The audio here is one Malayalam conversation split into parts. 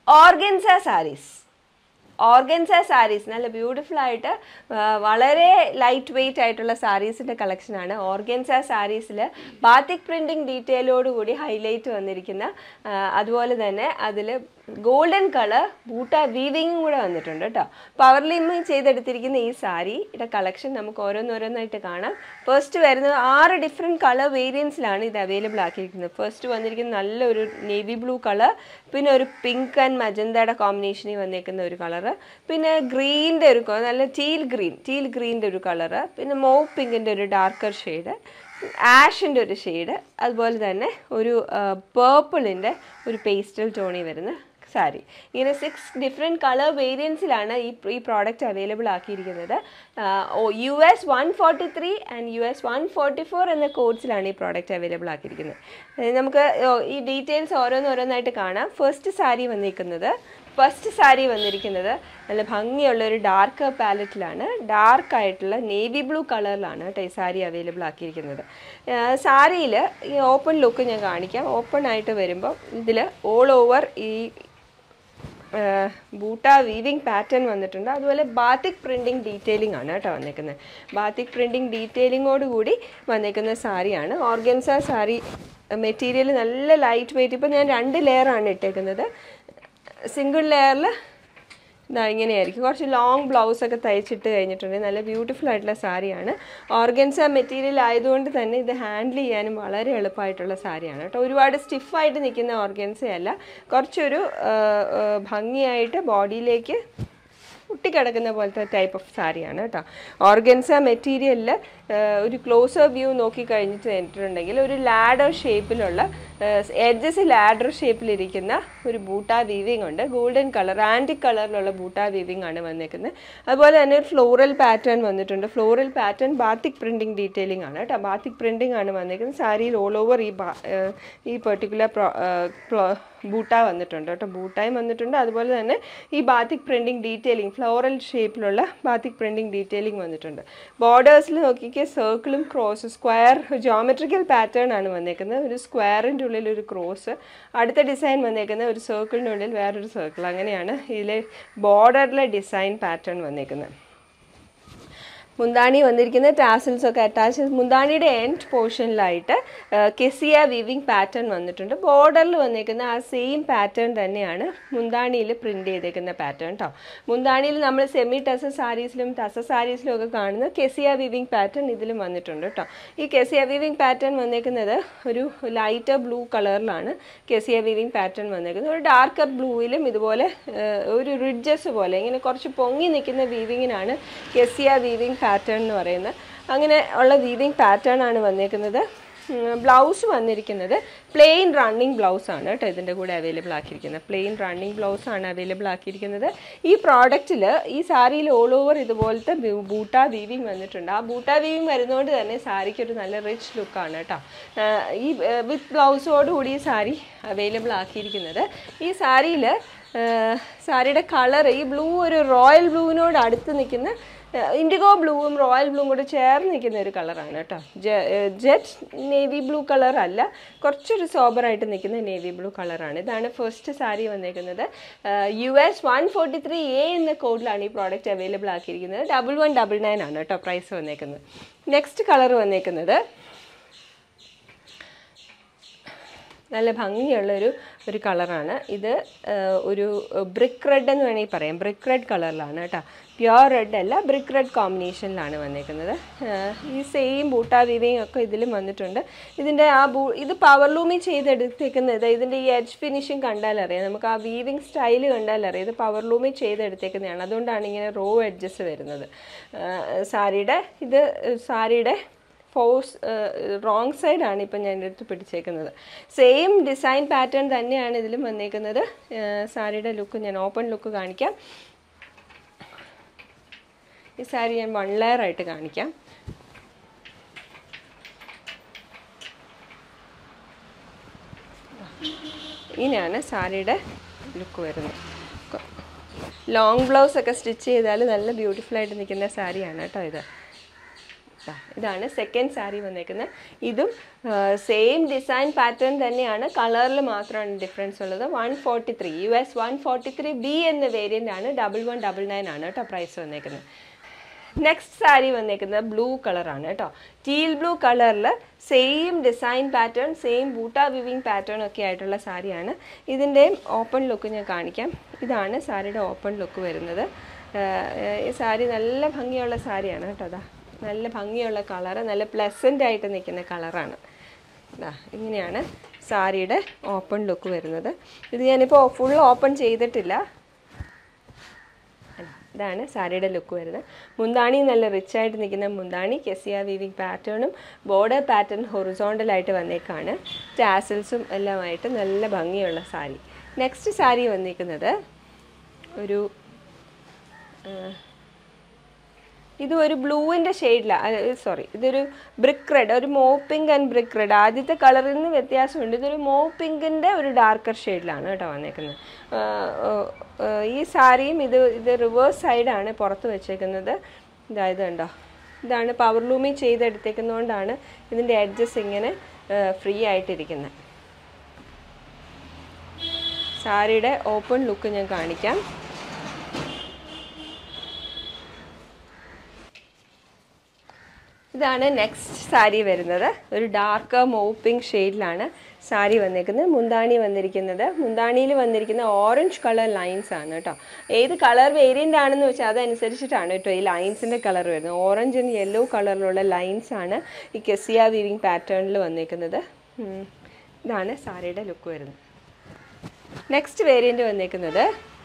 ഓർഗൻസ സാരീസ് ഓർഗൻസ സാരീസ് നല്ല ബ്യൂട്ടിഫുൾ ആയിട്ട് ആ, വളരെ ലൈറ്റ് വെയിറ്റ് ആയിട്ടുള്ള സാരീസിൻ്റെ കളക്ഷനാണ് ഓർഗൻസ സാരീസിൽ ബാത്തിക് പ്രിൻറ്റിങ് ഡീറ്റെയിലോട് കൂടി ഹൈലൈറ്റ് വന്നിരിക്കുന്ന ആ, അതുപോലെ തന്നെ അതിൽ ഗോൾഡൻ കളർ ബൂട്ട വീവിങ്ങും കൂടെ വന്നിട്ടുണ്ട് കേട്ടോ പവർ ലിമ്മിങ് ചെയ്തെടുത്തിരിക്കുന്ന ഈ സാരിയുടെ കളക്ഷൻ നമുക്ക് ഓരോന്നോരോന്നായിട്ട് കാണാം ഫസ്റ്റ് വരുന്നത് ആറ് ഡിഫറെൻറ്റ് കളർ വേരിയൻസിലാണ് ഇത് അവൈലബിൾ ആക്കിയിരിക്കുന്നത് ഫസ്റ്റ് വന്നിരിക്കുന്ന നല്ലൊരു നേവി ബ്ലൂ കളർ പിന്നെ ഒരു പിങ്ക് ആൻഡ് മജന്തയുടെ കോമ്പിനേഷനിൽ വന്നേക്കുന്ന ഒരു കളറ് പിന്നെ ഗ്രീൻ്റെ ഒരു co- നല്ല ടീൽ ഗ്രീൻ ടീൽ ഗ്രീൻ്റെ ഒരു കളറ് പിന്നെ മോ പിങ്കിൻ്റെ ഒരു ഡാർക്കർ ഷെയ്ഡ് ആഷിൻ്റെ ഒരു ഷെയ്ഡ് അതുപോലെ തന്നെ ഒരു പേർപ്പിളിൻ്റെ ഒരു പേസ്റ്റൽ ടോണി വരുന്ന സാരി ഇങ്ങനെ സിക്സ് ഡിഫറെൻറ്റ് കളർ വേരിയൻസിലാണ് ഈ ഈ പ്രോഡക്റ്റ് അവൈലബിൾ ആക്കിയിരിക്കുന്നത് U S one forty three and U S one forty four എന്ന കോഡ്സിലാണ് ഈ പ്രോഡക്റ്റ് അവൈലബിൾ ആക്കിയിരിക്കുന്നത് ഏഹ് നമുക്ക് ഓ, ഈ ഡീറ്റെയിൽസ് ഓരോന്നോരോന്നായിട്ട് കാണാം ഫസ്റ്റ് സാരി വന്നിരിക്കുന്നത് ഫസ്റ്റ് സാരി വന്നിരിക്കുന്നത് നല്ല ഭംഗിയുള്ള ഒരു ഡാർക്ക് പാലറ്റിലാണ് ഡാർക്ക് ആയിട്ടുള്ള നേവി ബ്ലൂ കളറിലാണ് കേട്ടോ ഈ സാരി അവൈലബിൾ ആക്കിയിരിക്കുന്നത് സാരിയിൽ ഈ ഓപ്പൺ ലുക്ക് ഞാൻ കാണിക്കാം ഓപ്പൺ ആയിട്ട് വരുമ്പോൾ ഇതിൽ ഓൾ ഓവർ ഈ ബൂട്ട വീവിങ് പാറ്റേൺ വന്നിട്ടുണ്ട് അതുപോലെ ബാത്തിക് പ്രിൻറ്റിങ് ഡീറ്റെയിലിംഗ് ആണ് കേട്ടോ വന്നേക്കുന്നത് ബാത്തിക് പ്രിൻറ്റിങ് ഡീറ്റെയിലിങ്ങോട് കൂടി വന്നേക്കുന്ന സാരിയാണ് ഓർഗൻസ സാരി മെറ്റീരിയൽ നല്ല ലൈറ്റ് വെയിറ്റ് ഇപ്പോൾ ഞാൻ രണ്ട് ലെയറാണ് ഇട്ടേക്കുന്നത് സിംഗിൾ ലെയറിൽ ഇതാ ഇങ്ങനെയായിരിക്കും കുറച്ച് ലോങ് ബ്ലൗസ് ഒക്കെ തയ്ച്ചിട്ട് കഴിഞ്ഞിട്ടുണ്ടെങ്കിൽ നല്ല ബ്യൂട്ടിഫുൾ ആയിട്ടുള്ള സാരിയാണ് ഓർഗൻസ മെറ്റീരിയൽ ആയതുകൊണ്ട് തന്നെ ഇത് ഹാൻഡിൽ ചെയ്യാനും വളരെ എളുപ്പമായിട്ടുള്ള സാരിയാണ് കേട്ടോ ഒരുപാട് സ്റ്റിഫായിട്ട് നിൽക്കുന്ന ഓർഗൻസയല്ല കുറച്ചൊരു ആ, ആ, ഭംഗിയായിട്ട് ബോഡിയിലേക്ക് ഒട്ടിക്കിടക്കുന്ന പോലത്തെ ടൈപ്പ് ഓഫ് സാരിയാണ് കേട്ടോ ഓർഗൻസ മെറ്റീരിയലിൽ ഒരു ക്ലോസർ വ്യൂ നോക്കി കഴിഞ്ഞിട്ട് കഴിഞ്ഞിട്ടുണ്ടെങ്കിൽ ഒരു ലാഡർ ഷേപ്പിലുള്ള എഡ്ജസ് ലാഡർ ഷേപ്പിലിരിക്കുന്ന ഒരു ബൂട്ട വീവിങ് ഉണ്ട് ഗോൾഡൻ കളർ ആൻറ്റിക് കളറിലുള്ള ബൂട്ട വീവിങ് ആണ് വന്നേക്കുന്നത് അതുപോലെ തന്നെ ഒരു ഫ്ലോറൽ പാറ്റേൺ വന്നിട്ടുണ്ട് floral pattern batik printing detailing ആണ് കേട്ടോ ബാത്തിക് പ്രിൻറ്റിംഗ് ആണ് വന്നേക്കുന്നത് സാരിയിൽ ഓൾ ഓവർ ഈ ബാ- ഏഹ് ഈ പെർട്ടിക്കുലർ ബൂട്ട വന്നിട്ടുണ്ട് കേട്ടോ ബൂട്ടായും വന്നിട്ടുണ്ട് അതുപോലെ തന്നെ ഈ ബാത്തിക് പ്രിൻറ്റിംഗ് ഡീറ്റെയിലിംഗ് ഫ്ലോറൽ ഷേപ്പിലുള്ള ബാത്തിക് പ്രിൻറ്റിംഗ് ഡീറ്റെയിലിംഗ് വന്നിട്ടുണ്ട് ബോർഡേഴ്സിൽ നോക്കിക്കേ സർക്കിളും ക്രോസ് സ്ക്വയർ ജോമെട്രിക്കൽ പാറ്റേൺ ആണ് വന്നേക്കുന്നത് ഒരു സ്ക്വയറിൻ്റെ ഉള്ളിൽ ഒരു ക്രോസ് അടുത്ത ഡിസൈൻ വന്നേക്കുന്നത് ഒരു സർക്കിളിൻ്റെ ഉള്ളിൽ വേറൊരു സർക്കിൾ അങ്ങനെയാണ് ഇതിലെ ബോർഡറിലെ ഡിസൈൻ പാറ്റേൺ വന്നേക്കുന്നത് മുന്താണി വന്നിരിക്കുന്ന ടാസിൽസ് ഒക്കെ അറ്റാച്ച് മുന്താണിയുടെ എൻഡ് പോർഷനിലായിട്ട് കെസിയ വിവിങ് പാറ്റേൺ വന്നിട്ടുണ്ട് ബോർഡറിൽ വന്നിരിക്കുന്ന ആ സെയിം പാറ്റേൺ തന്നെയാണ് മുന്താണിയിൽ പ്രിന്റ് ചെയ്തേക്കുന്ന പാറ്റേൺ കേട്ടോ മുന്താണിയിൽ നമ്മൾ സെമി ടസ സാരീസിലും ടസ സാരീസിലും ഒക്കെ കാണുന്ന കെസിയ വിവിങ് പാറ്റേൺ ഇതിലും വന്നിട്ടുണ്ട് കേട്ടോ ഈ കെസിയ വിവിങ് പാറ്റേൺ വന്നേക്കുന്നത് ഒരു ലൈറ്റർ ബ്ലൂ കളറിലാണ് കെസിയ വിവിങ് പാറ്റേൺ വന്നേക്കുന്നത് ഒരു ഡാർക്കർ ബ്ലൂവിലും ഇതുപോലെ ഏഹ്, ഒരു റിഡ്ജസ് പോലെ ഇങ്ങനെ കുറച്ച് പൊങ്ങി നിൽക്കുന്ന വീവിങ്ങിനാണ് കെസിയ വീവിങ് പാറ്റേൺ എന്ന് പറയുന്നത് അങ്ങനെ ഉള്ള വീവിങ് പാറ്റേൺ ആണ് വന്നേക്കുന്നത് ബ്ലൗസ് വന്നിരിക്കുന്നത് പ്ലെയിൻ റണ്ണിങ് ബ്ലൗസ് ആണ് കേട്ടോ ഇതിൻ്റെ കൂടെ അവൈലബിൾ ആക്കിയിരിക്കുന്നത് പ്ലെയിൻ റണ്ണിങ് ബ്ലൗസ് ആണ് അവൈലബിൾ ആക്കിയിരിക്കുന്നത് ഈ പ്രോഡക്റ്റിൽ ഈ സാരിയിൽ ഓൾ ഓവർ ഇതുപോലത്തെ ബൂട്ട വീവിങ് വന്നിട്ടുണ്ട് ആ ബൂട്ട വീവിങ് വരുന്നതുകൊണ്ട് തന്നെ സാരിക്ക് ഒരു നല്ല റിച്ച് ലുക്കാണ് കേട്ടോ ആഹ് ഈ വിത്ത് ബ്ലൗസോട് കൂടി ഈ സാരി അവൈലബിൾ ആക്കിയിരിക്കുന്നത് ഈ സാരിയിൽ സാരിയുടെ കളർ ഈ ബ്ലൂ ഒരു റോയൽ ബ്ലൂവിനോട് അടുത്ത് നിൽക്കുന്ന ഇൻഡിഗോ ബ്ലൂവും റോയൽ ബ്ലൂവും കൂടെ ചേർന്ന് നിൽക്കുന്ന ഒരു കളറാണ് കേട്ടോ ജെറ്റ് നേവി ബ്ലൂ കളർ അല്ല കുറച്ചൊരു സോബറായിട്ട് നിൽക്കുന്ന നേവി ബ്ലൂ കളറാണ് ഇതാണ് ഫസ്റ്റ് സാരി വന്നേക്കുന്നത് U S one forty three A എന്ന കോഡിലാണ് ഈ പ്രോഡക്റ്റ് അവൈലബിൾ ആക്കിയിരിക്കുന്നത് ഡബിൾ വൺ ഡബിൾ നയൻ ആണ് കേട്ടോ പ്രൈസ് വന്നേക്കുന്നത് നെക്സ്റ്റ് കളർ വന്നേക്കുന്നത് നല്ല ഭംഗിയുള്ളൊരു ഒരു കളറാണ് ഇത് ആ, ഒരു ബ്രിക്ക് റെഡ് എന്ന് വേണമെങ്കിൽ പറയാം ബ്രിക്ക് റെഡ് കളറിലാണ് കേട്ടോ പ്യുവർ റെഡ് അല്ല ബ്രിക്ക് റെഡ് കോമ്പിനേഷനിലാണ് വന്നേക്കുന്നത് ആ, ഈ സെയിം ബൂട്ട വിവിങ് ഒക്കെ ഇതിലും വന്നിട്ടുണ്ട് ഇതിൻ്റെ ആ ബൂ ഇത് പവർ ലൂമിൽ ചെയ്തെടുത്തേക്കുന്നത് ഇതിൻ്റെ ഈ എഡ്ജ് ഫിനിഷിങ് കണ്ടാൽ അറിയാം നമുക്ക് ആ വീവിങ് സ്റ്റൈൽ കണ്ടാൽ അറിയാം ഇത് പവർ ലൂമിൽ ചെയ്തെടുത്തേക്കുന്നതാണ് അതുകൊണ്ടാണ് ഇങ്ങനെ റോ എഡ്ജസ് വരുന്നത് ആ, സാരിയുടെ ഇത് സാരിയുടെ ഫോഴ്സ് റോങ് സൈഡാണ് ഇപ്പം ഞാൻ എടുത്ത് പിടിച്ചേക്കുന്നത് സെയിം ഡിസൈൻ പാറ്റേൺ തന്നെയാണ് ഇതിലും വന്നേക്കുന്നത് സാരിയുടെ ലുക്ക് ഞാൻ ഓപ്പൺ ലുക്ക് കാണിക്കാം ഈ സാരി ഞാൻ വൺ ലെയർ ആയിട്ട് കാണിക്കാം ഇങ്ങനെയാണ് സാരിയുടെ ലുക്ക് വരുന്നത് ലോങ് ബ്ലൗസ് ഒക്കെ സ്റ്റിച്ച് ചെയ്താൽ നല്ല ബ്യൂട്ടിഫുൾ ആയിട്ട് നിൽക്കുന്ന സാരിയാണ് കേട്ടോ ഇത് ദാ, ഇതാണ് സെക്കൻഡ് സാരി വന്നേക്കുന്നത് ഇതും സെയിം ഡിസൈൻ പാറ്റേൺ തന്നെയാണ് കളറിൽ മാത്രമാണ് ഡിഫറൻസ് ഉള്ളത് one forty three U S one forty three B എന്ന വേരിയൻ്റ് ആണ് ഡബിൾ വൺ ഡബിൾ നയൻ ആണ് കേട്ടോ പ്രൈസ് വന്നേക്കുന്നത് നെക്സ്റ്റ് സാരി വന്നേക്കുന്നത് ബ്ലൂ കളറാണ് കേട്ടോ ടീൽ ബ്ലൂ കളറിൽ same design pattern same buta weaving pattern ഒക്കെ ആയിട്ടുള്ള സാരിയാണ് ഇതിൻ്റെയും ഓപ്പൺ ലുക്ക് ഞാൻ കാണിക്കാം ഇതാണ് സാരിയുടെ ഓപ്പൺ ലുക്ക് വരുന്നത് ആഹ് ഈ സാരി നല്ല ഭംഗിയുള്ള സാരിയാണ് കേട്ടോ അതാ നല്ല ഭംഗിയുള്ള കളറ് നല്ല പ്ലസൻ്റ് ആയിട്ട് നിൽക്കുന്ന കളറാണ് ദാ ഇങ്ങനെയാണ് സാരിയുടെ ഓപ്പൺ ലുക്ക് വരുന്നത് ഇത് ഞാനിപ്പോൾ ഫുൾ ഓപ്പൺ ചെയ്തിട്ടില്ല ഇതാണ് സാരിയുടെ ലുക്ക് വരുന്നത് മുന്താണി നല്ല റിച്ച് ആയിട്ട് നിൽക്കുന്ന മുന്താണി കെസിയ വീവിങ് പാറ്റേണും ബോർഡർ പാറ്റേൺ ഹൊറിസോണ്ടലായിട്ട് വന്നേക്കാണ് ടാസൽസും എല്ലാമായിട്ട് നല്ല ഭംഗിയുള്ള സാരി നെക്സ്റ്റ് സാരി വന്നിരിക്കുന്നത് ഒരു ആ, ഇത് ഒരു ബ്ലൂവിൻ്റെ ഷെയ്ഡിലാണ് സോറി ഇതൊരു ബ്രിക്ക് റെഡ് ഒരു മോ പിങ്ക് ആൻഡ് ബ്രിക്ക് റെഡ് ആദ്യത്തെ കളറിൽ നിന്ന് വ്യത്യാസമുണ്ട് ഇതൊരു മോ പിങ്കിൻ്റെ ഒരു ഡാർക്കർ ഷെയ്ഡിലാണ് കേട്ടോ വന്നേക്കുന്നത് ആ, ആ, ആ, ഈ സാരിയും ഇത് ഇത് റിവേഴ്സ് സൈഡാണ് പുറത്ത് വെച്ചേക്കുന്നത് ഇതായത് കണ്ടോ ഇതാണ് പവർ ലൂമി ചെയ്തെടുത്തേക്കുന്നതുകൊണ്ടാണ് ഇതിൻ്റെ എഡ്ജസ് ഇങ്ങനെ ഫ്രീ ആയിട്ടിരിക്കുന്നത് സാരിയുടെ ഓപ്പൺ ലുക്ക് ഞാൻ കാണിക്കാം ഇതാണ് നെക്സ്റ്റ് സാരി വരുന്നത് ഒരു ഡാർക്ക് മൗ പിങ്ക് ഷെയ്ഡിലാണ് സാരി വന്നിരിക്കുന്നത് മുന്താണി വന്നിരിക്കുന്നത് മുന്താണിയിൽ വന്നിരിക്കുന്ന ഓറഞ്ച് കളർ ലൈൻസ് ആണ് കേട്ടോ ഏത് കളർ വേരിയൻ്റ് ആണെന്ന് വെച്ചാൽ അതനുസരിച്ചിട്ടാണ് കേട്ടോ ഈ ലൈൻസിൻ്റെ കളർ വരുന്നത് ഓറഞ്ച് ആൻഡ് യെല്ലോ കളറിലുള്ള ലൈൻസ് ആണ് ഈ കെസിയ വീവിങ് പാറ്റേണിൽ വന്നിരിക്കുന്നത് ഉം. ഇതാണ് സാരിയുടെ ലുക്ക് വരുന്നത് നെക്സ്റ്റ് വേരിയൻ്റ് വന്നിരിക്കുന്നത്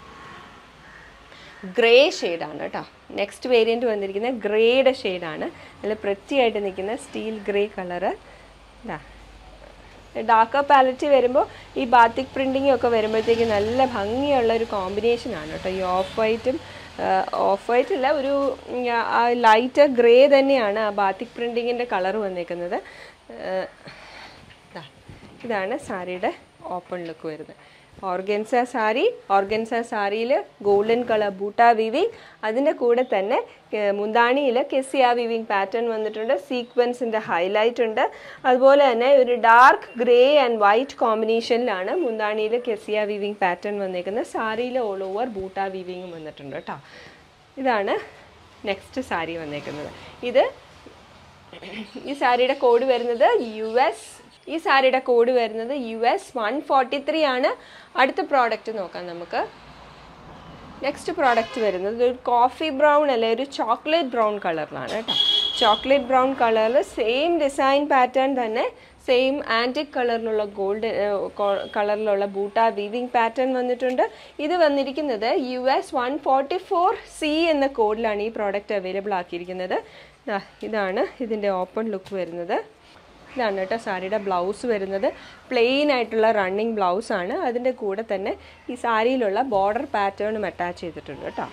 ഗ്രേ ഷെയ്ഡാണ് കേട്ടോ നെക്സ്റ്റ് വേരിയൻറ്റ് വന്നിരിക്കുന്നത് ഗ്രേയുടെ ഷെയ്ഡാണ് നല്ല വൃത്തിയായിട്ട് നിൽക്കുന്ന സ്റ്റീൽ ഗ്രേ കളറ് ഇതാ ഡാർക്ക് പാലറ്റ് വരുമ്പോൾ ഈ ബാത്തിക് പ്രിൻറ്റിങ്ങും ഒക്കെ വരുമ്പോഴത്തേക്ക് നല്ല ഭംഗിയുള്ള ഒരു കോമ്പിനേഷനാണ് കേട്ടോ ഈ ഓഫ് വൈറ്റും ഓഫ് വൈറ്റ് അല്ല ഒരു ഉം, ആ ലൈറ്റ് ഗ്രേ തന്നെയാണ് ആ ബാത്തിക് പ്രിൻറ്റിങ്ങിൻ്റെ കളർ വന്നിരിക്കുന്നത് ഏഹ്, ദാ, ഇതാണ് സാരിയുടെ ഓപ്പൺ ലുക്ക് വരുന്നത് ഓർഗൻസ സാരി ഓർഗൻസ സാരിയിൽ ഗോൾഡൻ കളർ ബൂട്ട വീവിങ് അതിൻ്റെ കൂടെ തന്നെ മുന്താണിയിൽ കെസിയ വീവിങ് പാറ്റേൺ വന്നിട്ടുണ്ട് സീക്വൻസിൻ്റെ ഹൈലൈറ്റ് ഉണ്ട് അതുപോലെ തന്നെ ഒരു ഡാർക്ക് ഗ്രേ ആൻഡ് വൈറ്റ് കോമ്പിനേഷനിലാണ് മുന്താണിയിൽ കെസിയ വീവിങ് പാറ്റേൺ വന്നേക്കുന്നത് സാരിയിൽ ഓൾ ഓവർ ബൂട്ട വീവിങ്ങും വന്നിട്ടുണ്ട് കേട്ടോ ഇതാണ് നെക്സ്റ്റ് സാരി വന്നേക്കുന്നത് ഇത് ഈ സാരിയുടെ കോഡ് വരുന്നത് യു എസ് ഈ സാരിയുടെ കോഡ് വരുന്നത് U S one forty three ആണ് അടുത്ത പ്രോഡക്റ്റ് നോക്കാം നമുക്ക് നെക്സ്റ്റ് പ്രോഡക്റ്റ് വരുന്നത് ഒരു കോഫി ബ്രൗൺ അല്ലെ ഒരു ചോക്ലേറ്റ് ബ്രൗൺ കളറിലാണ് കേട്ടോ ചോക്ലേറ്റ് ബ്രൗൺ കളറിൽ സെയിം ഡിസൈൻ പാറ്റേൺ തന്നെ സെയിം ആൻറ്റിക് കളറിലുള്ള ഗോൾഡ് കളറിലുള്ള ബൂട്ട വീവിങ് പാറ്റേൺ വന്നിട്ടുണ്ട് ഇത് വന്നിരിക്കുന്നത് U S one forty four C എന്ന കോഡിലാണ് ഈ പ്രോഡക്റ്റ് അവൈലബിൾ ആക്കിയിരിക്കുന്നത് ദാ ഇതാണ് ഇതിൻ്റെ ഓപ്പൺ ലുക്ക് വരുന്നത് ഇതാണ് കേട്ടോ സാരിയുടെ ബ്ലൗസ് വരുന്നത് പ്ലെയിൻ ആയിട്ടുള്ള റണ്ണിങ് ബ്ലൗസ് ആണ് അതിൻ്റെ കൂടെ തന്നെ ഈ സാരിയിലുള്ള ബോർഡർ പാറ്റേണും അറ്റാച്ച് ചെയ്തിട്ടുണ്ട് കേട്ടോ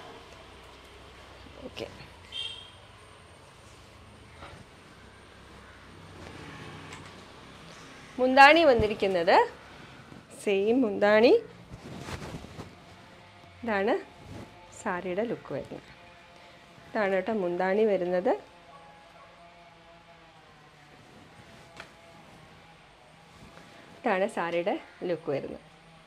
ഓക്കെ മുന്താണി വന്നിരിക്കുന്നത് സെയിം മുന്താണി ഇതാണ് സാരിയുടെ ലുക്ക് വരുന്നത് ഇതാണ് കേട്ടോ മുന്താണി വരുന്നത് ഇതാണ് സാരിയുടെ ലുക്ക് വരുന്നത്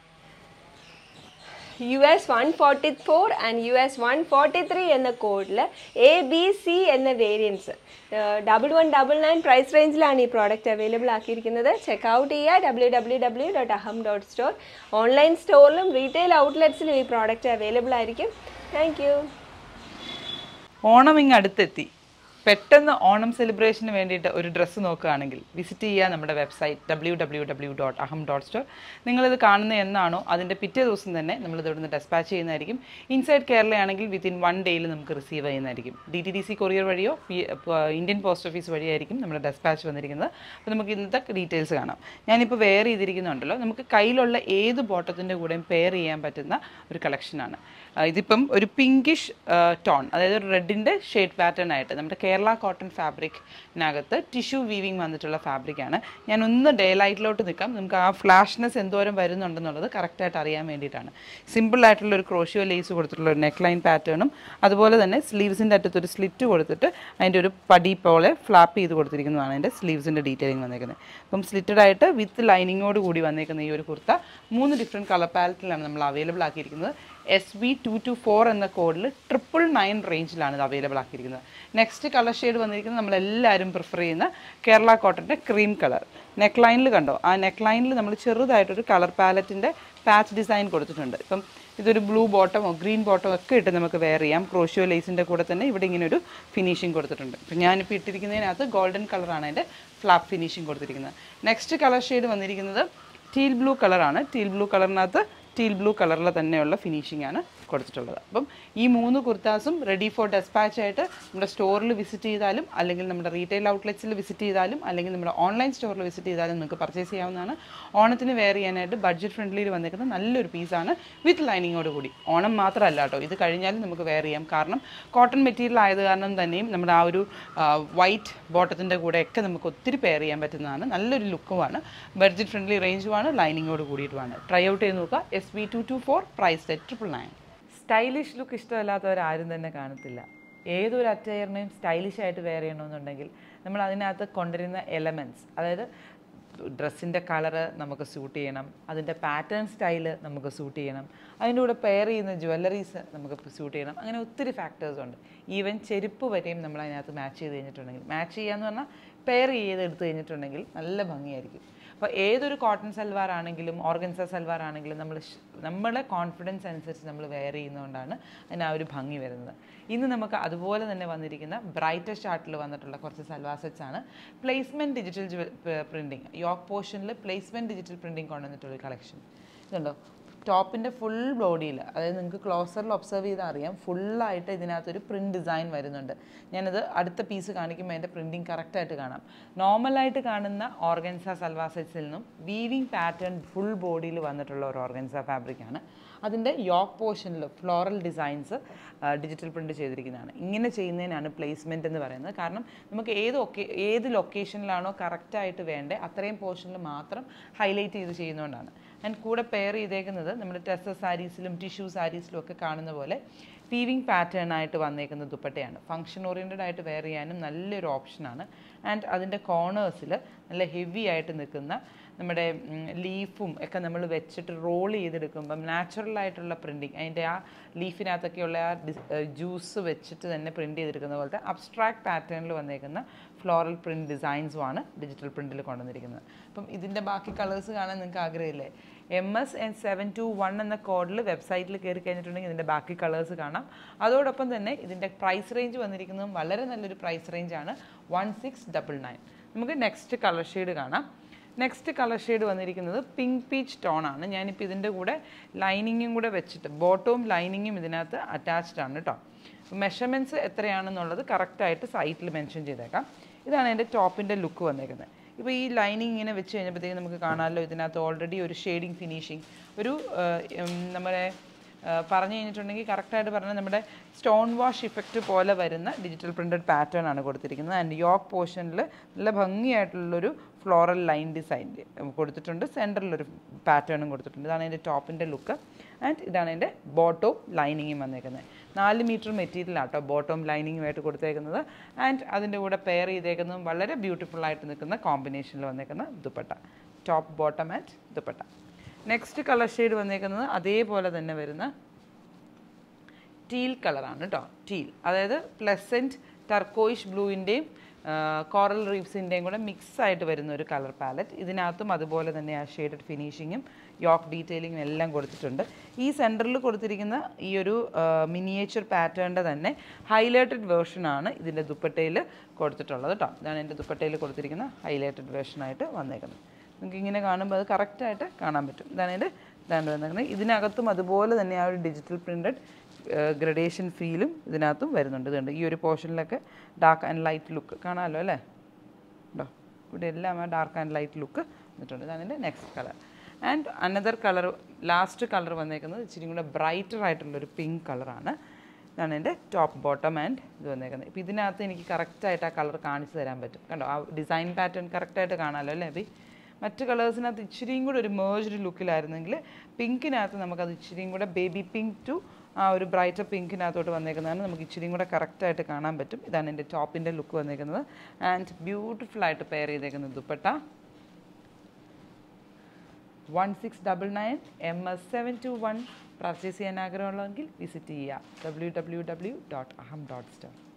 U S one forty four and U S one forty three എന്ന കോഡിൽ എ ബി സി എന്ന variants double one double nine price റേഞ്ചിലാണ് ഈ പ്രോഡക്റ്റ് അവൈലബിൾ ആക്കിയിരിക്കുന്നത് ചെക്ക് ഔട്ട് ചെയ്യുക W W W dot Aham dot store online സ്റ്റോറിലും റീറ്റെയിൽ ഔട്ട്ലെറ്റ്സിലും ഈ പ്രോഡക്റ്റ് അവൈലബിൾ ആയിരിക്കും താങ്ക് യു ഓണം ഇങ്ങ് അടുത്തെത്തി പെട്ടെന്ന് ഓണം സെലിബ്രേഷന് വേണ്ടിയിട്ട് ഒരു ഡ്രസ്സ് നോക്കുകയാണെങ്കിൽ വിസിറ്റ് ചെയ്യുക നമ്മുടെ website W W W dot Aham dot store നിങ്ങളിത് കാണുന്നത് എന്നാണോ അതിൻ്റെ പിറ്റേ ദിവസം തന്നെ നമ്മളിത് ഇവിടുന്ന് ഡെസ്പാച്ച് ചെയ്യുന്നതായിരിക്കും ഇൻസൈഡ് കേരളയാണെങ്കിൽ വിത്തിൻ വൺ ഡേയിൽ നമുക്ക് റിസീവ് ചെയ്യുന്നതായിരിക്കും D T D C courier വഴിയോ പി- പ- ഇന്ത്യൻ പോസ്റ്റ് ഓഫീസ് വഴിയായിരിക്കും നമ്മുടെ ഡെസ്പാച്ച് വന്നിരിക്കുന്നത് അപ്പോൾ നമുക്ക് ഇന്നത്തെ ഡീറ്റെയിൽസ് കാണാം ഞാനിപ്പോൾ വെയർ ചെയ്തിരിക്കുന്നുണ്ടല്ലോ നമുക്ക് കയ്യിലുള്ള ഏത് ബോട്ടത്തിൻ്റെ കൂടെയും പെയർ ചെയ്യാൻ പറ്റുന്ന ഒരു കളക്ഷനാണ് ഇതിപ്പം ഒരു പിങ്കിഷ് ടോൺ അതായത് ഒരു റെഡിൻ്റെ ഷെയ്ഡ് പാറ്റേൺ ആയിട്ട് നമ്മുടെ കേരള കോട്ടൺ ഫാബ്രിക്കിനകത്ത് ടിഷ്യൂ വീവിങ് വന്നിട്ടുള്ള ഫാബ്രിക്കാണ് ഞാൻ ഒന്ന് ഡേ ലൈറ്റിലോട്ട് നിൽക്കാം നമുക്ക് ആ ഫ്ലാഷ്നെസ് എന്തോരം വരുന്നുണ്ടെന്നുള്ളത് കറക്റ്റായിട്ട് അറിയാൻ വേണ്ടിയിട്ടാണ് സിമ്പിൾ ആയിട്ടുള്ള ഒരു ക്രോഷ്യോ ലേസ് കൊടുത്തിട്ടുള്ള ഒരു നെക്ക് ലൈൻ പാറ്റേണും അതുപോലെ തന്നെ സ്ലീവ്സിൻ്റെ അറ്റത്ത് ഒരു സ്ലിറ്റ് കൊടുത്തിട്ട് അതിൻ്റെ ഒരു പടി പോലെ ഫ്ലാപ്പ് ചെയ്ത് കൊടുത്തിരിക്കുന്നതാണ് അതിൻ്റെ സ്ലീവ്സിൻ്റെ ഡീറ്റെയിലിംഗ് വന്നേക്കുന്നത് അപ്പം സ്ലിറ്റഡ് ആയിട്ട് വിത്ത് ലൈനിങ്ങോട് കൂടി വന്നേക്കുന്ന ഈ ഒരു കുർത്ത മൂന്ന് ഡിഫറെൻറ്റ് കളർ പാലറ്റിലാണ് നമ്മൾ അവൈലബിൾ ആക്കിയിരിക്കുന്നത് S V two two four എന്ന കോഡിൽ ട്രിപ്പിൾ നയൻ റേഞ്ചിലാണ് ഇത് അവൈലബിൾ ആക്കിയിരിക്കുന്നത് നെക്സ്റ്റ് കളർ ഷെയ്ഡ് വന്നിരിക്കുന്നത് നമ്മളെല്ലാവരും പ്രിഫർ ചെയ്യുന്ന കേരള കോട്ടൻ്റെ ക്രീം കളർ നെക്ക് ലൈനിൽ കണ്ടോ ആ നെക്ക് ലൈനിൽ നമ്മൾ ചെറുതായിട്ടൊരു കളർ പാലറ്റിൻ്റെ പാച്ച് ഡിസൈൻ കൊടുത്തിട്ടുണ്ട് ഇപ്പം ഇതൊരു ബ്ലൂ ബോട്ടമോ ഗ്രീൻ ബോട്ടമോ ഒക്കെ ഇട്ട് നമുക്ക് വെയർ ചെയ്യാം ക്രോഷ്യോ ലേസിൻ്റെ കൂടെ തന്നെ ഇവിടെ ഇങ്ങനെ ഒരു ഫിനിഷിങ് കൊടുത്തിട്ടുണ്ട് ഇപ്പം ഞാനിപ്പോൾ ഇട്ടിരിക്കുന്നതിനകത്ത് ഗോൾഡൻ കളറാണ് അതിൻ്റെ ഫ്ലാപ്പ് ഫിനിഷിങ് കൊടുത്തിരിക്കുന്നത് നെക്സ്റ്റ് കളർ ഷെയ്ഡ് വന്നിരിക്കുന്നത് ടീൽ ബ്ലൂ കളറാണ് ടീൽ ബ്ലൂ കളറിനകത്ത് ടീൽ ബ്ലൂ കളറിൽ തന്നെയുള്ള ഫിനിഷിംഗ് ആണ് കൊടുത്തിട്ടുള്ളത് അപ്പം ഈ മൂന്ന് കുർത്താസും റെഡി ഫോർ ഡെസ്പാച്ച് ആയിട്ട് നമ്മുടെ സ്റ്റോറിൽ വിസിറ്റ് ചെയ്താലും അല്ലെങ്കിൽ നമ്മുടെ റീറ്റെയിൽ ഔട്ട്ലെറ്റ്സിൽ വിസിറ്റ് ചെയ്താലും അല്ലെങ്കിൽ നമ്മുടെ ഓൺലൈൻ സ്റ്റോറിൽ വിസിറ്റ് ചെയ്താലും നിങ്ങൾക്ക് പർച്ചേസ് ചെയ്യാവുന്നതാണ് ഓണത്തിന് വെയർ ചെയ്യാനായിട്ട് ബഡ്ജറ്റ് ഫ്രണ്ട്ലിയിൽ വന്നിരിക്കുന്ന നല്ലൊരു പീസാണ് വിത്ത് ലൈനിങ്ങോട് കൂടി ഓണം മാത്രമല്ല കേട്ടോ ഇത് കഴിഞ്ഞാലും നമുക്ക് വെയർ ചെയ്യാം കാരണം കോട്ടൺ മെറ്റീരിയൽ ആയത് കാരണം തന്നെയും നമ്മുടെ ആ ഒരു വൈറ്റ് ബോട്ടത്തിൻ്റെ കൂടെയൊക്കെ നമുക്ക് ഒത്തിരി പെയർ ചെയ്യാൻ പറ്റുന്നതാണ് നല്ലൊരു ലുക്കുമാണ് ബഡ്ജറ്റ് ഫ്രണ്ട്ലി റേഞ്ചുമാണ് ലൈനിങ്ങോട് കൂടിയിട്ടുമാണ് ട്രൈ ഔട്ട് ചെയ്ത് നോക്കുക S B two two four price set triple nine stylish look ഇഷ്ടമല്ലാത്തവരാരും തന്നെ കാണത്തില്ല ഏതൊരു അറ്റയറിനെയും സ്റ്റൈലിഷ് ആയിട്ട് വെയർ ചെയ്യണമെന്നുണ്ടെങ്കിൽ നമ്മൾ അതിനകത്ത് കൊണ്ടുവരുന്ന എലമെൻറ്റ്സ് അതായത് ഡ്രസ്സിൻ്റെ കളറ് നമുക്ക് സൂട്ട് ചെയ്യണം അതിൻ്റെ പാറ്റേൺ സ്റ്റൈല് നമുക്ക് സൂട്ട് ചെയ്യണം അതിൻ്റെ കൂടെ പെയർ ചെയ്യുന്ന ജ്വല്ലറീസ് നമുക്ക് സൂട്ട് ചെയ്യണം അങ്ങനെ ഒത്തിരി ഫാക്ടേഴ്സ് ഉണ്ട് ഈവൻ ചെരുപ്പ് വരെയും നമ്മൾ അതിനകത്ത് മാച്ച് ചെയ്ത് കഴിഞ്ഞിട്ടുണ്ടെങ്കിൽ മാച്ച് ചെയ്യാന്ന് പറഞ്ഞാൽ പെയർ ചെയ്ത് എടുത്തു കഴിഞ്ഞിട്ടുണ്ടെങ്കിൽ നല്ല ഭംഗിയായിരിക്കും അപ്പോൾ ഏതൊരു കോട്ടൺ സൽവാർ ആണെങ്കിലും ഓർഗൻസ സൽവാർ ആണെങ്കിലും നമ്മൾ നമ്മളെ കോൺഫിഡൻസ് അനുസരിച്ച് നമ്മൾ വെയർ ചെയ്യുന്നതുകൊണ്ടാണ് അതിന് ആ ഒരു ഭംഗി വരുന്നത് ഇന്ന് നമുക്ക് അതുപോലെ തന്നെ വന്നിരിക്കുന്ന ബ്രൈറ്റർ ചാർട്ടിൽ വന്നിട്ടുള്ള കുറച്ച് സൽവാർ സെറ്റ്സ് ആണ് പ്ലേസ്മെൻറ്റ് ഡിജിറ്റൽ പ്രിൻറ്റിങ് യോക്ക് പോർഷനിൽ പ്ലേസ്മെൻറ്റ് ഡിജിറ്റൽ പ്രിൻറ്റിങ് കൊണ്ടുവന്നിട്ടുള്ള കളക്ഷൻ ഇതുണ്ടോ ടോപ്പിൻ്റെ ഫുൾ ബോഡിയിൽ അതായത് നിങ്ങൾക്ക് ക്ലോസറിൽ ഒബ്സർവ് ചെയ്താൽ അറിയാം ഫുള്ളായിട്ട് ഇതിനകത്തൊരു പ്രിൻറ്റ് ഡിസൈൻ വരുന്നുണ്ട് ഞാനത് അടുത്ത പീസ് കാണിക്കുമ്പോൾ അതിൻ്റെ പ്രിൻറ്റിങ് കറക്റ്റായിട്ട് കാണാം നോർമലായിട്ട് കാണുന്ന ഓർഗൻസ സൽവാർ സെറ്റ്സിൽ നിന്നും വീവിങ് പാറ്റേൺ ഫുൾ ബോഡിയിൽ വന്നിട്ടുള്ള ഒരു ഓർഗൻസ ഫാബ്രിക്കാണ് അതിൻ്റെ യോക്ക് പോർഷനിൽ ഫ്ലോറൽ ഡിസൈൻസ് ഡിജിറ്റൽ പ്രിൻറ്റ് ചെയ്തിരിക്കുന്നതാണ് ഇങ്ങനെ ചെയ്യുന്നതിനാണ് പ്ലേസ്മെൻറ്റ് എന്ന് പറയുന്നത് കാരണം നമുക്ക് ഏത് ഒക്കേ ഏത് ലൊക്കേഷനിലാണോ കറക്റ്റായിട്ട് വേണ്ടത് അത്രയും പോർഷനിൽ മാത്രം ഹൈലൈറ്റ് ചെയ്ത് ചെയ്യുന്നതുകൊണ്ടാണ് ആൻഡ് കൂടെ പെയർ ചെയ്തേക്കുന്നത് നമ്മുടെ ടെസ സാരീസിലും ടിഷ്യൂ സാരീസിലും ഒക്കെ കാണുന്ന പോലെ വീവിങ് പാറ്റേൺ ആയിട്ട് വന്നേക്കുന്ന ദുപ്പട്ടയാണ് ഫങ്ഷൻ ഓറിയൻറ്റഡ് ആയിട്ട് വെയർ ചെയ്യാനും നല്ലൊരു ഓപ്ഷനാണ് ആൻഡ് അതിൻ്റെ കോർണേഴ്സിൽ നല്ല ഹെവി ആയിട്ട് നിൽക്കുന്ന നമ്മുടെ ലീഫും ഒക്കെ നമ്മൾ വെച്ചിട്ട് റോൾ ചെയ്തെടുക്കുമ്പം നാച്ചുറൽ ആയിട്ടുള്ള പ്രിൻറ്റിങ് അതിൻ്റെ ആ ലീഫിനകത്തൊക്കെയുള്ള ആ ജ്യൂസ് വെച്ചിട്ട് തന്നെ പ്രിൻറ്റ് ചെയ്തെടുക്കുന്ന പോലത്തെ അബ്സ്ട്രാക്ട് പാറ്റേണിൽ വന്നേക്കുന്ന ഫ്ലോറൽ പ്രിൻറ്റ് ഡിസൈൻസുമാണ് ഡിജിറ്റൽ പ്രിൻറ്റിൽ കൊണ്ടുവന്നിരിക്കുന്നത് അപ്പം ഇതിൻ്റെ ബാക്കി കളേഴ്സ് കാണാൻ നിങ്ങൾക്ക് ആഗ്രഹമില്ലേ M S N seven two one എന്ന കോഡിൽ വെബ്സൈറ്റിൽ കയറി കഴിഞ്ഞിട്ടുണ്ടെങ്കിൽ ഇതിൻ്റെ ബാക്കി കളേഴ്സ് കാണാം അതോടൊപ്പം തന്നെ ഇതിൻ്റെ പ്രൈസ് റേഞ്ച് വന്നിരിക്കുന്നതും വളരെ നല്ലൊരു പ്രൈസ് റേഞ്ചാണ് വൺ സിക്സ് ഡബിൾ നയൻ നമുക്ക് നെക്സ്റ്റ് കളർ ഷെയ്ഡ് കാണാം നെക്സ്റ്റ് കളർ ഷെയ്ഡ് വന്നിരിക്കുന്നത് പിങ്ക് പീച്ച് ടോൺ ആണ് ഞാനിപ്പോൾ ഇതിൻ്റെ കൂടെ ലൈനിങ്ങും കൂടെ വെച്ചിട്ട് ബോട്ടവും ലൈനിങ്ങും ഇതിനകത്ത് അറ്റാച്ച്ഡ് ആണ് കേട്ടോ മെഷർമെൻറ്റ്സ് എത്രയാണെന്നുള്ളത് കറക്റ്റായിട്ട് സൈറ്റിൽ മെൻഷൻ ചെയ്തേക്കാം ഇതാണ് എൻ്റെ ടോപ്പിൻ്റെ ലുക്ക് വന്നേക്കുന്നത് ഇപ്പോൾ ഈ ലൈനിങ് ഇങ്ങനെ വെച്ച് കഴിഞ്ഞപ്പോഴത്തേക്കും നമുക്ക് കാണാമല്ലോ ഇതിനകത്ത് ഓൾറെഡി ഒരു ഷെയ്ഡിങ് ഫിനിഷിങ് ഒരു നമ്മുടെ പറഞ്ഞു കഴിഞ്ഞിട്ടുണ്ടെങ്കിൽ കറക്റ്റായിട്ട് പറഞ്ഞാൽ നമ്മുടെ സ്റ്റോൺ വാഷ് ഇഫക്റ്റ് പോലെ വരുന്ന ഡിജിറ്റൽ പ്രിൻറ്റഡ് പാറ്റേൺ ആണ് കൊടുത്തിരിക്കുന്നത് ആൻഡ് യോക്ക് പോർഷനിൽ നല്ല ഭംഗിയായിട്ടുള്ളൊരു ഫ്ലോറൽ ലൈൻ ഡിസൈൻ കൊടുത്തിട്ടുണ്ട് സെൻറ്ററിലൊരു പാറ്റേണും കൊടുത്തിട്ടുണ്ട് ഇതാണ് എൻ്റെ ടോപ്പിൻ്റെ ലുക്ക് ആൻഡ് ഇതാണ് എൻ്റെ ബോട്ടവും ലൈനിങ്ങും വന്നേക്കുന്നത് നാല് മീറ്റർ മെറ്റീരിയൽ ആട്ടോ ബോട്ടവും ലൈനിങ്ങുമായിട്ട് കൊടുത്തേക്കുന്നത് ആൻഡ് അതിൻ്റെ കൂടെ പെയർ ചെയ്തേക്കുന്നതും വളരെ ബ്യൂട്ടിഫുൾ ആയിട്ട് നിൽക്കുന്ന കോമ്പിനേഷനിൽ വന്നേക്കുന്ന dupatta top bottom and dupatta next colour shade വന്നേക്കുന്നത് അതേപോലെ തന്നെ വരുന്ന ടീൽ കളറാണ് കേട്ടോ ടീൽ അതായത് പ്ലസൻറ്റ് ടർക്കോയിഷ് ബ്ലൂവിൻ്റെയും കോറൽ റീവ്സിൻ്റെയും കൂടെ മിക്സ് ആയിട്ട് വരുന്ന ഒരു കളർ പാലറ്റ് ഇതിനകത്തും അതുപോലെ തന്നെ ആ ഷെയ്ഡഡ് ഫിനിഷിങ്ങും യോക്ക് ഡീറ്റെയിലിങ്ങും എല്ലാം കൊടുത്തിട്ടുണ്ട് ഈ സെൻറ്ററിൽ കൊടുത്തിരിക്കുന്ന ഈ ഒരു മിനിയേച്ചർ പാറ്റേണിൻ്റെ തന്നെ ഹൈലൈറ്റഡ് വേർഷനാണ് ഇതിൻ്റെ ദുപ്പട്ടയിൽ കൊടുത്തിട്ടുള്ളത് കേട്ടോ ഇതാണ് എൻ്റെ ദുപ്പട്ടയിൽ കൊടുത്തിരിക്കുന്ന ഹൈലൈറ്റഡ് വേർഷനായിട്ട് വന്നേക്കുന്നത് നിങ്ങൾക്ക് ഇങ്ങനെ കാണുമ്പോൾ അത് കറക്റ്റായിട്ട് കാണാൻ പറ്റും ഇതാണ് എൻ്റെ ഇതാണ് വന്നേക്കുന്നത് ഇതിനകത്തും അതുപോലെ തന്നെ ആ ഒരു ഡിജിറ്റൽ പ്രിൻറ്റഡ് ഗ്രഡേഷൻ ഫീലും ഇതിനകത്തും വരുന്നുണ്ട് ഇതുണ്ട് ഈ ഒരു പോർഷനിലൊക്കെ ഡാർക്ക് ആൻഡ് ലൈറ്റ് ലുക്ക് കാണാമല്ലോ അല്ലേ ഉണ്ടോ ഇവിടെ എല്ലാം ആ ഡാർക്ക് ആൻഡ് ലൈറ്റ് ലുക്ക് വന്നിട്ടുണ്ട് ഇതാണ് എൻ്റെ next colour and another colour last colour വന്നേക്കുന്നത് ഇച്ചിരി കൂടെ ബ്രൈറ്റർ ആയിട്ടുള്ളൊരു പിങ്ക് കളറാണ് ഇതാണ് എൻ്റെ ടോപ്പ് ബോട്ടം ആൻഡ് ഇത് വന്നേക്കുന്നത് ഇപ്പോൾ ഇതിനകത്ത് എനിക്ക് കറക്റ്റായിട്ട് ആ കളർ കാണിച്ചു തരാൻ പറ്റും കണ്ടോ ആ ഡിസൈൻ പാറ്റേൺ കറക്റ്റായിട്ട് കാണാമല്ലോ അല്ലേ അബി മറ്റ് കളേഴ്സിനകത്ത് ഇച്ചിരിയും കൂടെ ഒരു മേജ്ഡ് ലുക്കിലായിരുന്നെങ്കിൽ പിങ്കിനകത്ത് നമുക്കത് ഇച്ചിരിയും കൂടെ ബേബി പിങ്ക് ടു ആ ഒരു ബ്രൈറ്റർ പിങ്കിനകത്തോട്ട് വന്നേക്കുന്നതാണ് നമുക്ക് ഇച്ചിരിയും കൂടെ കറക്റ്റായിട്ട് കാണാൻ പറ്റും ഇതാണ് എൻ്റെ ടോപ്പിൻ്റെ ലുക്ക് വന്നേക്കുന്നത് ആൻഡ് ബ്യൂട്ടിഫുൾ ആയിട്ട് പെയർ ചെയ്തേക്കുന്നത് dupatta one six double nine M S seven two one purchase ചെയ്യാൻ ആഗ്രഹമുള്ളതെങ്കിൽ വിസിറ്റ് ചെയ്യുക W W W dot Aham dot store